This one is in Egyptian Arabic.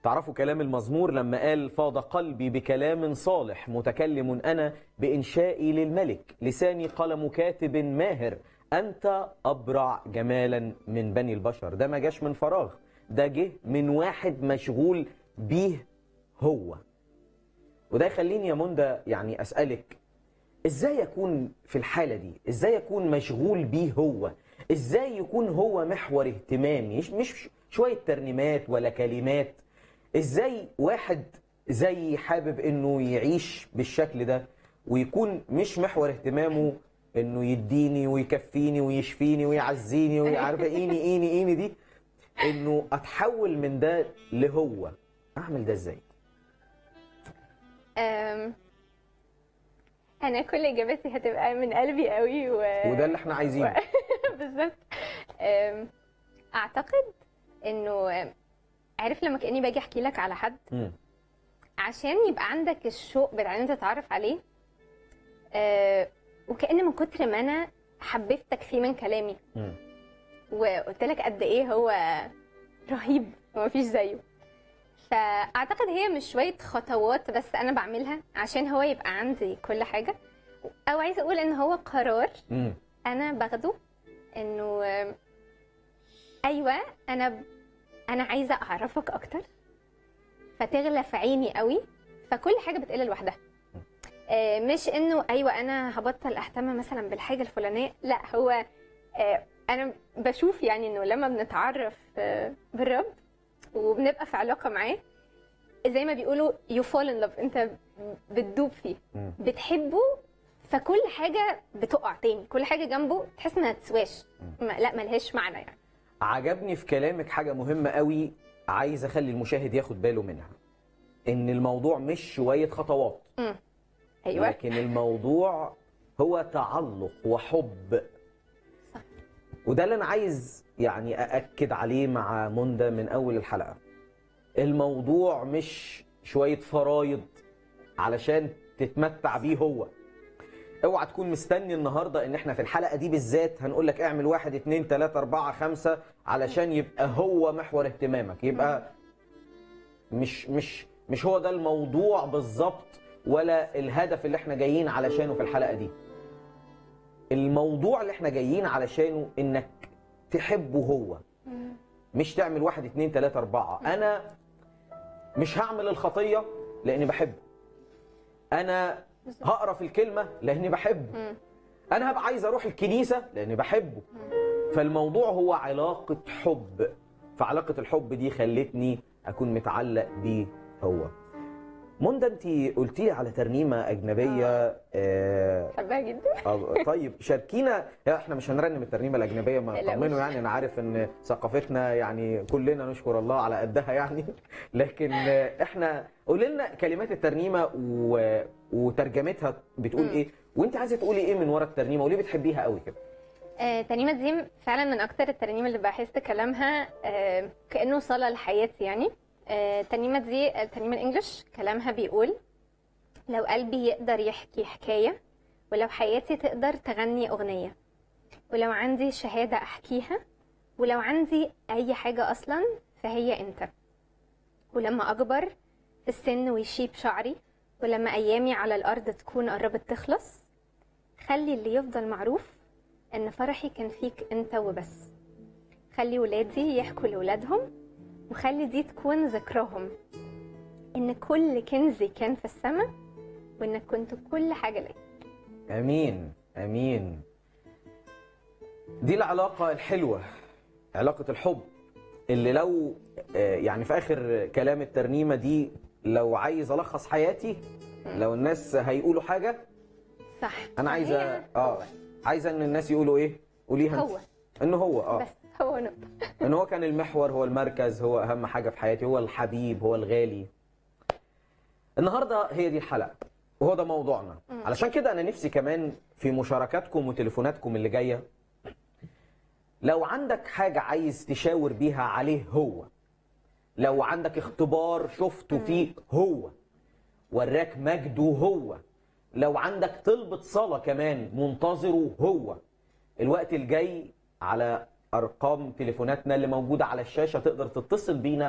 تعرفوا كلام المزمور لما قال فاض قلبي بكلام صالح متكلم أنا بإنشائي للملك لساني قلم كاتب ماهر أنت أبرع جمالا من بني البشر ده ما جاش من فراغ ده جه من واحد مشغول بيه هو وده يخليني يا منى يعني أسألك ازاي يكون في الحالة دي ازاي يكون مشغول بيه هو ازاي يكون هو محور اهتمامي مش, مش شوية ترنيمات ولا كلمات ازاي واحد زي حابب انه يعيش بالشكل ده ويكون مش محور اهتمامه انه يديني ويكفيني ويشفيني ويعزيني ويعرف ايني ايني ايني دي انه اتحول من ده لهو اعمل ده ازاي أم، انا كل اجاباتي هتبقى من قلبي قوي و... وده اللي احنا عايزينه بالظبط أم، اعتقد انه أم، عارف لما كاني باجي احكي لك على حد مم. عشان يبقى عندك الشوق بتاع ان انت تتعرف عليه أه، وكأن من كتر ما انا حببتك فيه من كلامي مم. وقلت لك قد ايه هو رهيب ومفيش زيه فاعتقد هي مش شويه خطوات بس انا بعملها عشان هو يبقى عندي كل حاجه او عايزه اقول ان هو قرار مم. انا باخده انه آم، ايوه انا ب- انا عايزه اعرفك اكتر فتغلى في عيني قوي فكل حاجه بتقل لوحدها آه، مش انه ايوه انا هبطل اهتم مثلا بالحاجه الفلانيه لا هو آه، انا بشوف يعني انه لما بنتعرف آه، بالرب وبنبقى في علاقه معاه زي ما بيقولوا يو فول ان لاف انت بتدوب فيه مم. بتحبه فكل حاجه بتقع تاني كل حاجه جنبه تحس انها تسواش ما لا ملهاش معنى يعني عجبني في كلامك حاجة مهمة قوي عايز اخلي المشاهد ياخد باله منها ان الموضوع مش شوية خطوات ايوه لكن الموضوع هو تعلق وحب صح. وده اللي انا عايز يعني أأكد عليه مع منى من أول الحلقة الموضوع مش شوية فرايض علشان تتمتع بيه هو اوعى تكون مستني النهاردة ان احنا في الحلقة دي بالذات هنقول لك اعمل واحد اتنين تلاتة اربعة خمسة علشان يبقى هو محور اهتمامك يبقى مش مش مش هو ده الموضوع بالظبط ولا الهدف اللي احنا جايين علشانه في الحلقة دي الموضوع اللي احنا جايين علشانه انك تحبه هو مش تعمل واحد اتنين تلاتة اربعة انا مش هعمل الخطية لاني بحبه انا هقرا في الكلمة لاني بحبه انا هبقى عايز اروح الكنيسة لاني بحبه فالموضوع هو علاقة حب فعلاقة الحب دي خلتني اكون متعلق بيه هو منى انت قلتي لي على ترنيمة اجنبية آه بحبها جدا آه، طيب شاركينا لا، احنا مش هنرنم الترنيمه الاجنبيه ما لا، طمنوا مش. يعني انا عارف ان ثقافتنا يعني كلنا نشكر الله على قدها يعني لكن آه، احنا قولي لنا كلمات الترنيمه و... وترجمتها بتقول مم. ايه وانت عايزه تقولي ايه من ورا الترنيمه وليه بتحبيها قوي كده آه، الترنيمة دي فعلا من أكتر الترانيم اللي بحس كلامها آه، كأنه صلاة لحياتي يعني آه، الترنيمة دي الترنيمة الإنجليش كلامها بيقول لو قلبي يقدر يحكي حكاية ولو حياتي تقدر تغني أغنية ولو عندي شهادة أحكيها ولو عندي أي حاجة أصلا فهي أنت ولما أكبر في السن ويشيب شعري ولما أيامي على الأرض تكون قربت تخلص خلي اللي يفضل معروف ان فرحي كان فيك انت وبس خلي ولادي يحكوا لولادهم وخلي دي تكون ذكراهم ان كل كنزي كان في السماء وانك كنت كل حاجه ليا امين امين دي العلاقه الحلوه علاقه الحب اللي لو آه، يعني في اخر كلام الترنيمه دي لو عايز الخص حياتي لو الناس هيقولوا حاجه صح انا عايزه فهي اه عايزه ان الناس يقولوا ايه قوليها انت هو ان هو اه بس هو نقطه ان هو كان المحور هو المركز هو اهم حاجه في حياتي هو الحبيب هو الغالي النهارده هي دي الحلقه وهو ده موضوعنا علشان كده انا نفسي كمان في مشاركاتكم وتليفوناتكم اللي جايه لو عندك حاجه عايز تشاور بيها عليه هو لو عندك اختبار شفته فيك هو وراك مجده هو لو عندك طلبة صلاة كمان منتظره هو الوقت الجاي على ارقام تليفوناتنا اللي موجوده على الشاشه تقدر تتصل بينا